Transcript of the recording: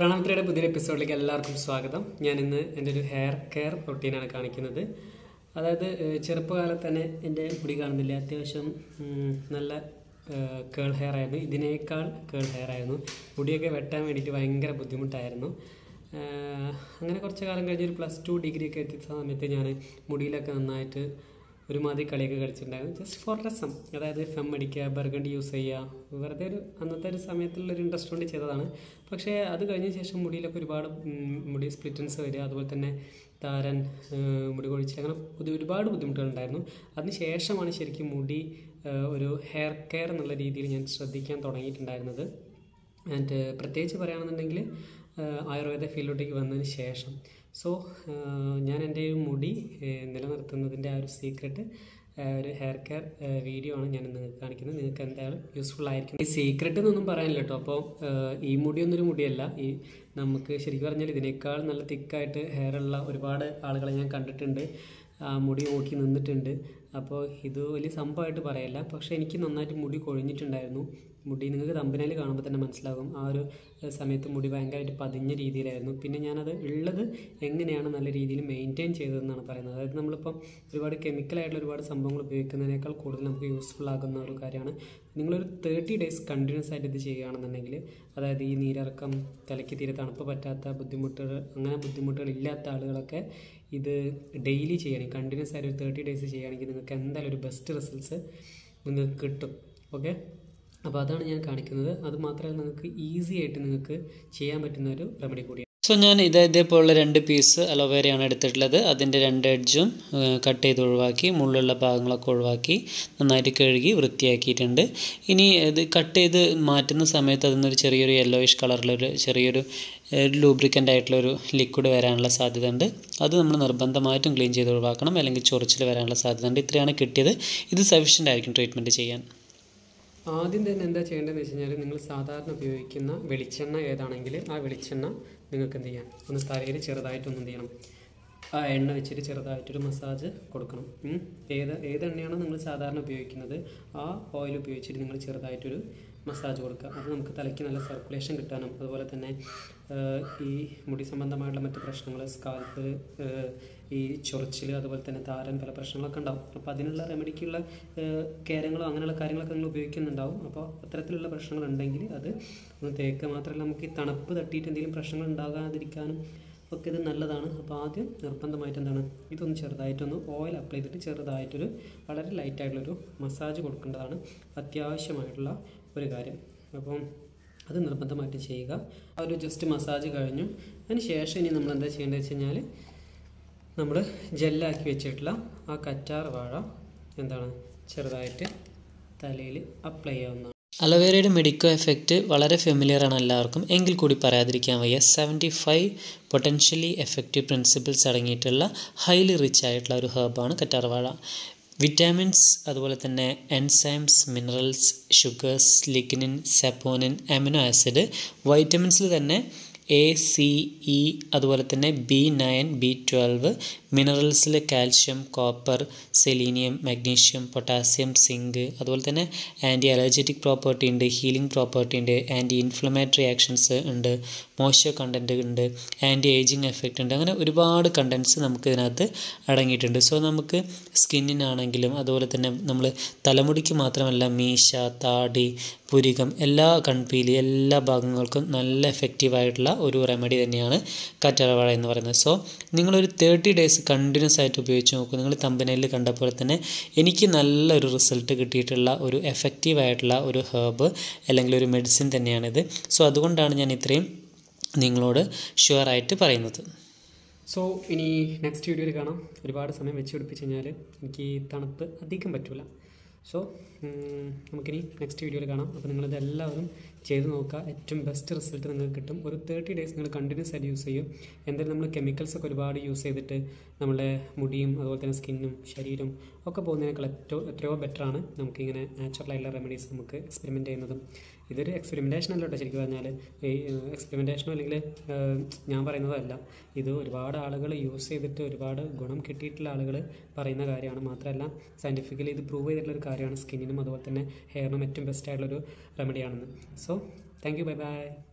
പ്രണാമത്തിയുടെ പുതിയൊരു എപ്പിസോഡിലേക്ക് എല്ലാവർക്കും സ്വാഗതം ഞാൻ ഇന്ന് എൻ്റെ ഒരു ഹെയർ കെയർ റൊട്ടീനാണ് കാണിക്കുന്നത് അതായത് ഏഹ്, ചെറുപ്പകാലത്ത് തന്നെ എൻ്റെ മുടി കാണുന്നില്ല അത്യാവശ്യം ഉം, നല്ല കേൾ ഹെയർ ആയിരുന്നു ഇതിനേക്കാൾ കേൾ ഹെയർ ആയിരുന്നു മുടിയൊക്കെ വെട്ടാൻ വേണ്ടിയിട്ട് ഭയങ്കര ബുദ്ധിമുട്ടായിരുന്നു ഏഹ്, അങ്ങനെ കുറച്ച് കാലം കഴിഞ്ഞ് ഒരു പ്ലസ് ടു ഡിഗ്രി ഒക്കെ എത്തിയ സമയത്ത് ഞാൻ മുടിയിലൊക്കെ നന്നായിട്ട് ഒരുമാതിരി കളിയൊക്കെ കളിച്ചിട്ടുണ്ടായിരുന്നു ജസ്റ്റ് ഫോർ രസം അതായത് ഫെം അടിക്കുക ബർഗണ്ടി യൂസ് ചെയ്യുക വെറുതെ ഒരു അന്നത്തെ ഒരു സമയത്തുള്ള ഒരു ഇൻട്രസ്റ്റ് കൊണ്ട് ചെയ്തതാണ് പക്ഷേ അത് കഴിഞ്ഞ ശേഷം മുടിയിലൊക്കെ ഒരുപാട് ഉം, മുടി സ്പ്ലിറ്റൻസ് വരിക അതുപോലെ തന്നെ താരൻ ഏഹ്, മുടി കൊഴിച്ച് അങ്ങനെ പുതിയ ഒരുപാട് ബുദ്ധിമുട്ടുകളുണ്ടായിരുന്നു അതിന് ശേഷമാണ് ശരിക്കും മുടി ഏഹ്, ഒരു ഹെയർ കെയർ എന്നുള്ള രീതിയിൽ ഞാൻ ശ്രദ്ധിക്കാൻ തുടങ്ങിയിട്ടുണ്ടായിരുന്നത് ആൻഡ് പ്രത്യേകിച്ച് പറയുകയാണെന്നുണ്ടെങ്കിൽ ആയുർവേദ ഫീൽഡിലേക്ക് വന്നതിന് ശേഷം സോ ഞാൻ എൻ്റെ ഒരു മുടി ഏഹ്, നിലനിർത്തുന്നതിൻ്റെ ആ ഒരു സീക്രട്ട് ഒരു ഹെയർ കെയർ വീഡിയോ ആണ് ഞാൻ നിങ്ങൾക്ക് കാണിക്കുന്നത് നിങ്ങൾക്ക് എന്തായാലും യൂസ്ഫുൾ ആയിരിക്കും ഈ സീക്രട്ട് എന്നൊന്നും പറയാനില്ല കേട്ടോ അപ്പോൾ ഈ മുടിയൊന്നും ഒരു മുടിയല്ല ഈ നമുക്ക് ശരിക്കും പറഞ്ഞാൽ ഇതിനേക്കാൾ നല്ല തിക്കായിട്ട് ഹെയർ ഉള്ള ഒരുപാട് ആളുകളെ ഞാൻ കണ്ടിട്ടുണ്ട് ആ മുടി നോക്കി നിന്നിട്ടുണ്ട് അപ്പോൾ ഇത് വലിയ സംഭവമായിട്ട് പറയല്ല പക്ഷേ എനിക്ക് നന്നായിട്ട് മുടി കൊഴിഞ്ഞിട്ടുണ്ടായിരുന്നു മുടി നിങ്ങൾക്ക് തമ്പനയിൽ കാണുമ്പോൾ തന്നെ മനസ്സിലാകും ആ ഒരു ഏഹ്, സമയത്ത് മുടി ഭയങ്കരമായിട്ട് പതിഞ്ഞ രീതിയിലായിരുന്നു പിന്നെ ഞാനത് ഉള്ളത് എങ്ങനെയാണ് നല്ല രീതിയിൽ മെയിൻറ്റെയിൻ ചെയ്തതെന്നാണ് പറയുന്നത് അതായത് നമ്മളിപ്പം ഒരുപാട് കെമിക്കലായിട്ടുള്ള ഒരുപാട് സംഭവങ്ങൾ ഉപയോഗിക്കുന്നതിനേക്കാൾ കൂടുതൽ നമുക്ക് യൂസ്ഫുൾ ആകുന്ന ഒരു കാര്യമാണ് നിങ്ങളൊരു തേർട്ടി ഡേയ്സ് കണ്ടിന്യൂസ് ആയിട്ട് ഇത് ചെയ്യുകയാണെന്നുണ്ടെങ്കിൽ അതായത് ഈ നീരിറക്കം തലയ്ക്ക് തീരെ തണുപ്പ് പറ്റാത്ത ബുദ്ധിമുട്ടുകൾ അങ്ങനെ ബുദ്ധിമുട്ടുകൾ ഇല്ലാത്ത ആളുകളൊക്കെ ഇത് ഡെയിലി ചെയ്യണം കണ്ടിന്യൂസ് ആയിട്ട് ഒരു തേർട്ടി ഡേയ്സ് ചെയ്യുകയാണെങ്കിൽ നിങ്ങൾക്ക് എന്തായാലും ഒരു ബെസ്റ്റ് റിസൾട്ട്സ് നിങ്ങൾക്ക് കിട്ടും ഓക്കെ അപ്പോൾ അതാണ് ഞാൻ കാണിക്കുന്നത് അത് മാത്രമല്ല നിങ്ങൾക്ക് ഈസി ആയിട്ട് നിങ്ങൾക്ക് ചെയ്യാൻ പറ്റുന്ന ഒരു റെമഡി കൂടിയാണ് സോ ഞാൻ ഇത് ഇതേപോലുള്ള രണ്ട് പീസ് അലോവേരയാണ് എടുത്തിട്ടുള്ളത് അതിൻ്റെ രണ്ട് എഡ്ജും കട്ട് ചെയ്ത് ഒഴിവാക്കി മുള്ളുള്ള ഭാഗങ്ങളൊക്കെ ഒഴിവാക്കി നന്നായിട്ട് കഴുകി വൃത്തിയാക്കിയിട്ടുണ്ട് ഇനി ഇത് കട്ട് ചെയ്ത് മാറ്റുന്ന സമയത്ത് അതിൽ നിന്നൊരു ചെറിയൊരു യെല്ലോയിഷ് കളറിലൊരു ചെറിയൊരു ലൂബ്രിക്കൻ്റ് ആയിട്ടുള്ള ഒരു ലിക്വിഡ് വരാനുള്ള സാധ്യത ഉണ്ട് അത് നമ്മൾ നിർബന്ധമായിട്ടും ക്ലീൻ ചെയ്ത് ഒഴിവാക്കണം അല്ലെങ്കിൽ ചൊറിച്ചിൽ വരാനുള്ള സാധ്യത ഉണ്ട് ഇത്രയാണ് കിട്ടിയത് ഇത് സഫീഷ്യൻ്റ് ആയിരിക്കും ട്രീറ്റ്മെൻറ്റ് ചെയ്യാൻ ആദ്യം തന്നെ എന്താ ചെയ്യേണ്ടതെന്ന് വെച്ച് കഴിഞ്ഞാൽ നിങ്ങൾ സാധാരണ ഉപയോഗിക്കുന്ന വെളിച്ചെണ്ണ ഏതാണെങ്കിൽ ആ വെളിച്ചെണ്ണ നിങ്ങൾക്ക് എന്ത് ചെയ്യാം ഒന്ന് തലയിൽ ചെറുതായിട്ടൊന്ന് എന്ത് ചെയ്യണം ആ എണ്ണ വെച്ചിട്ട് ചെറുതായിട്ടൊരു മസാജ് കൊടുക്കണം ഉം. ഏത് ഏത് എണ്ണയാണോ നിങ്ങൾ സാധാരണ ഉപയോഗിക്കുന്നത് ആ ഓയിൽ ഉപയോഗിച്ചിട്ട് നിങ്ങൾ ചെറുതായിട്ടൊരു മസാജ് കൊടുക്കുക അത് നമുക്ക് തലയ്ക്ക് നല്ല സർക്കുലേഷൻ കിട്ടാനും അതുപോലെ തന്നെ ആഹ്, ഈ മുടി സംബന്ധമായിട്ടുള്ള മറ്റ് പ്രശ്നങ്ങൾ സ്കാൽപ്പ് ഈ ചൊറിച്ചിൽ അതുപോലെ തന്നെ താരൻ പല പ്രശ്നങ്ങളൊക്കെ ഉണ്ടാവും അപ്പോൾ അതിനുള്ള റെമഡിക്കുള്ള കേരങ്ങളോ അങ്ങനെയുള്ള കാര്യങ്ങളൊക്കെ നിങ്ങൾ ഉപയോഗിക്കുന്നുണ്ടാവും അപ്പോൾ അത്തരത്തിലുള്ള പ്രശ്നങ്ങൾ ഉണ്ടെങ്കിൽ അത് ഒന്ന് തേക്കുക മാത്രമല്ല നമുക്ക് ഈ തണുപ്പ് തട്ടിയിട്ട് എന്തെങ്കിലും പ്രശ്നങ്ങൾ ഉണ്ടാകാതിരിക്കാനും ഒക്കെ ഇത് നല്ലതാണ് അപ്പോൾ ആദ്യം നിർബന്ധമായിട്ട് എന്താണ് ഇതൊന്ന് ചെറുതായിട്ടൊന്ന് ഓയിൽ അപ്ലൈ ചെയ്തിട്ട് ചെറുതായിട്ടൊരു വളരെ ലൈറ്റായിട്ടുള്ളൊരു മസാജ് കൊടുക്കേണ്ടതാണ് അത്യാവശ്യമായിട്ടുള്ള ഒരു കാര്യം അപ്പം അത് നിർബന്ധമായിട്ട് ചെയ്യുക ആ ഒരു ജസ്റ്റ് മസാജ് കഴിഞ്ഞു അതിന് ശേഷം ഇനി നമ്മൾ എന്താ ചെയ്യേണ്ടത് വെച്ച് കഴിഞ്ഞാൽ നമ്മൾ ജെല്ലാക്കി വെച്ചിട്ടുള്ള ആ കറ്റാർ വാഴ എന്താണ് ചെറുതായിട്ട് തലയിൽ അപ്ലൈ ചെയ്യാവുന്നതാണ് അലോവേരയുടെ മെഡിക്കോ എഫക്റ്റ് വളരെ ഫെമിലിയർ ആണ് എല്ലാവർക്കും എങ്കിൽ കൂടി പറയാതിരിക്കാൻ വയ്യ seventy five potentially effective principles അടങ്ങിയിട്ടുള്ള ഹൈലി റിച്ച് ആയിട്ടുള്ള ഒരു ഹെർബാണ് കറ്റാർവാഴ വിറ്റാമിൻസ് അതുപോലെ തന്നെ enzymes minerals sugars lignin saponin amino acid വൈറ്റമിൻസിൽ തന്നെ എ സി ഇ അതുപോലെ തന്നെ ബി നയൻ ബി ട്വൽവ് മിനറൽസിൽ calcium copper selenium magnesium potassium zinc അതുപോലെ തന്നെ ആൻറ്റി അലർജറ്റിക് പ്രോപ്പർട്ടി ഉണ്ട് ഹീലിംഗ് പ്രോപ്പർട്ടി ഉണ്ട് ആൻറ്റി ഇൻഫ്ലമേറ്ററി ആക്ഷൻസ് ഉണ്ട് മോയ്സ്ചർ കണ്ടൻറ്റ് ഉണ്ട് ആൻറ്റി ഏജിങ് എഫക്റ്റ് ഉണ്ട് അങ്ങനെ ഒരുപാട് കണ്ടൻസ് നമുക്ക് ഇതിനകത്ത് അടങ്ങിയിട്ടുണ്ട് സോ നമുക്ക് സ്കിന്നിനാണെങ്കിലും അതുപോലെ തന്നെ നമ്മൾ തലമുടിക്ക് മാത്രമല്ല മീശ താടി പുരികം എല്ലാ കൺപീലി എല്ലാ ഭാഗങ്ങൾക്കും നല്ല എഫക്റ്റീവായിട്ടുള്ള ഒരു റെമഡി തന്നെയാണ് കറ്റാർവാഴ എന്ന് പറയുന്നത് സോ നിങ്ങളൊരു തേർട്ടി ഡേയ്സ് കണ്ടിന്യൂസ് ആയിട്ട് ഉപയോഗിച്ച് നോക്കൂ നിങ്ങൾ തമ്പനയിൽ കണ്ട പോലെ തന്നെ എനിക്ക് നല്ലൊരു റിസൾട്ട് കിട്ടിയിട്ടുള്ള ഒരു എഫക്റ്റീവായിട്ടുള്ള ഒരു ഹേർബ് അല്ലെങ്കിൽ ഒരു മെഡിസിൻ തന്നെയാണിത് സോ അതുകൊണ്ടാണ് ഞാൻ ഇത്രയും നിങ്ങളോട് ഷുവറായിട്ട് പറയുന്നത് സോ ഇനി നെക്സ്റ്റ് വീഡിയോയിൽ കാണാം ഒരുപാട് സമയം വെച്ച് പിടിപ്പിച്ച് കഴിഞ്ഞാൽ എനിക്ക് ഈ തണുപ്പ് അധികം പറ്റില്ല സോ നമുക്കിനി നെക്സ്റ്റ് വീഡിയോയിൽ കാണാം അപ്പോൾ നിങ്ങളിത് എല്ലാവരും ചെയ്ത് നോക്കുക ഏറ്റവും ബെസ്റ്റ് റിസൾട്ട് നിങ്ങൾക്ക് കിട്ടും ഒരു തേർട്ടി ഡേയ്സ് നിങ്ങൾ കണ്ടിന്യൂസ് ആയിട്ട് യൂസ് ചെയ്യും എന്തായാലും നമ്മൾ കെമിക്കൽസ് ഒക്കെ ഒരുപാട് യൂസ് ചെയ്തിട്ട് നമ്മുടെ മുടിയും അതുപോലെ തന്നെ സ്കിന്നും ശരീരവും ഒക്കെ പോകുന്നതിനേക്കാൾ ഏറ്റവും എത്രയോ ബെറ്ററാണ് നമുക്കിങ്ങനെ നാച്ചുറൽ ആയിട്ടുള്ള റെമഡീസ് നമുക്ക് എക്സ്പെരിമെൻറ്റ് ചെയ്യുന്നതും ഇതൊരു എക്സ്പെരിമെൻറ്റേഷൻ അല്ല കേട്ടോ ശരിക്കും പറഞ്ഞാൽ ഈ എക്സ്പെരിമെൻറ്റേഷനോ അല്ലെങ്കിൽ ഏഹ്, ഞാൻ പറയുന്നതല്ല ഇത് ഒരുപാട് ആളുകൾ യൂസ് ചെയ്തിട്ട് ഒരുപാട് ഗുണം കിട്ടിയിട്ടുള്ള ആളുകൾ പറയുന്ന കാര്യമാണ് മാത്രമല്ല സയൻറ്റിഫിക്കലി ഇത് പ്രൂവ് ചെയ്തിട്ടുള്ള ഒരു കാര്യമാണ് സ്കിന്നിനും അതുപോലെ തന്നെ ഹെയറിനും ഏറ്റവും ബെസ്റ്റ് ആയിട്ടുള്ളൊരു റെമഡിയാണെന്ന് so thank you bye by